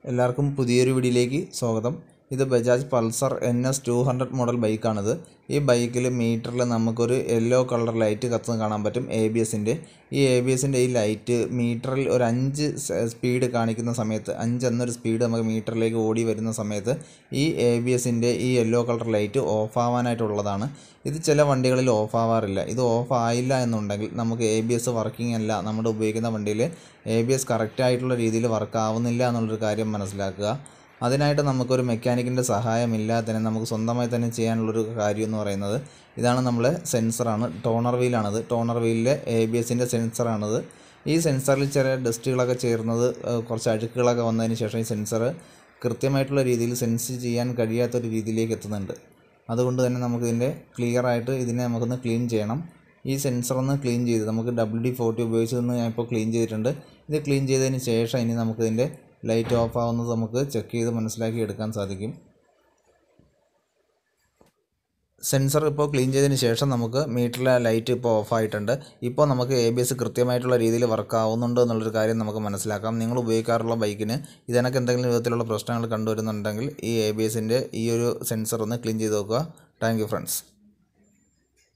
എല്ലാവർക്കും പുതിയൊരു വീഡിയോയിലേക്ക് സ്വാഗതം ഇത് Bajaj Pulsar N S two hundred model ബൈക്കാണിത് ഈ ബൈക്കിൽ മീറ്ററിൽ നമുക്കൊരു യെല്ലോ കളർ ലൈറ്റ് കത്തുന്നത് കാണാൻ പറ്റും എ ബി എസിൻ്റെ ഈ എ ബി എസിൻ്റെ ഈ ലൈറ്റ് മീറ്ററിൽ ഒരു അഞ്ച് സ്പീഡ് കാണിക്കുന്ന സമയത്ത് അഞ്ച് എന്നൊരു സ്പീഡ് നമുക്ക് മീറ്ററിലേക്ക് ഓടി വരുന്ന സമയത്ത് ഈ എ ബി എസിൻ്റെ ഈ യെല്ലോ കളർ ലൈറ്റ് ഓഫ് ആവാനായിട്ടുള്ളതാണ് ഇത് ചില വണ്ടികളിൽ ഓഫ് ആവാറില്ല ഇത് ഓഫ് ആയില്ല എന്നുണ്ടെങ്കിൽ നമുക്ക് എ ബി എസ് വർക്കിംഗ് അല്ല നമ്മുടെ ഉപയോഗിക്കുന്ന വണ്ടിയിൽ എ ബി എസ് കറക്റ്റായിട്ടുള്ള രീതിയിൽ വർക്ക് ആവുന്നില്ല എന്നുള്ളൊരു കാര്യം മനസ്സിലാക്കുക അതിനായിട്ട് നമുക്കൊരു മെക്കാനിക്കിൻ്റെ സഹായമില്ലാതെ തന്നെ നമുക്ക് സ്വന്തമായി തന്നെ ചെയ്യാനുള്ളൊരു കാര്യം എന്ന് പറയുന്നത് ഇതാണ് നമ്മളെ സെൻസറാണ് ടോണർ വീലാണിത് ടോണർ വീലിലെ എ ബി എസിൻ്റെ സെൻസറാണിത് ഈ സെൻസറിൽ ചെറിയ ഡസ്റ്റുകളൊക്കെ ചേർന്നത് ഏഹ്, കുറച്ച് അഴുക്കുകളൊക്കെ വന്നതിന് ശേഷം ഈ സെൻസർ കൃത്യമായിട്ടുള്ള രീതിയിൽ സെൻസ് ചെയ്യാൻ കഴിയാത്തൊരു രീതിയിലേക്ക് എത്തുന്നുണ്ട് അതുകൊണ്ട് തന്നെ നമുക്കിതിൻ്റെ ക്ലിയർ ആയിട്ട് ഇതിനെ നമുക്കൊന്ന് ക്ലീൻ ചെയ്യണം ഈ സെൻസർ ഒന്ന് ക്ലീൻ ചെയ്ത് നമുക്ക് ഡബ്ല്യു ഡി ഫോർട്ടി ഉപയോഗിച്ചതൊന്ന് ഞാൻ ഇപ്പോൾ ക്ലീൻ ചെയ്തിട്ടുണ്ട് ഇത് ക്ലീൻ ചെയ്തതിന് ശേഷം ഇനി നമുക്കിതിൻ്റെ ലൈറ്റ് ഓഫ് ആവുന്നത് നമുക്ക് ചെക്ക് ചെയ്ത് മനസ്സിലാക്കി എടുക്കാൻ സാധിക്കും സെൻസർ ഇപ്പോൾ ക്ലീൻ ചെയ്തതിന് ശേഷം നമുക്ക് മീറ്ററിലെ ലൈറ്റ് ഇപ്പോൾ ഓഫ് ആയിട്ടുണ്ട് ഇപ്പോൾ നമുക്ക് എ ബി എസ് കൃത്യമായിട്ടുള്ള രീതിയിൽ വർക്ക് ആവുന്നുണ്ട് എന്നുള്ളൊരു കാര്യം നമുക്ക് മനസ്സിലാക്കാം നിങ്ങൾ ഉപയോഗിക്കാറുള്ള ബൈക്കിന് ഇതിനൊക്കെ എന്തെങ്കിലും വിധത്തിലുള്ള പ്രശ്നങ്ങൾ കണ്ടുവരുന്നുണ്ടെങ്കിൽ ഈ എ ബി എസിൻ്റെ ഈ ഒരു സെൻസർ ഒന്ന് ക്ലീൻ ചെയ്ത് നോക്കുക താങ്ക് യു ഫ്രണ്ട്സ്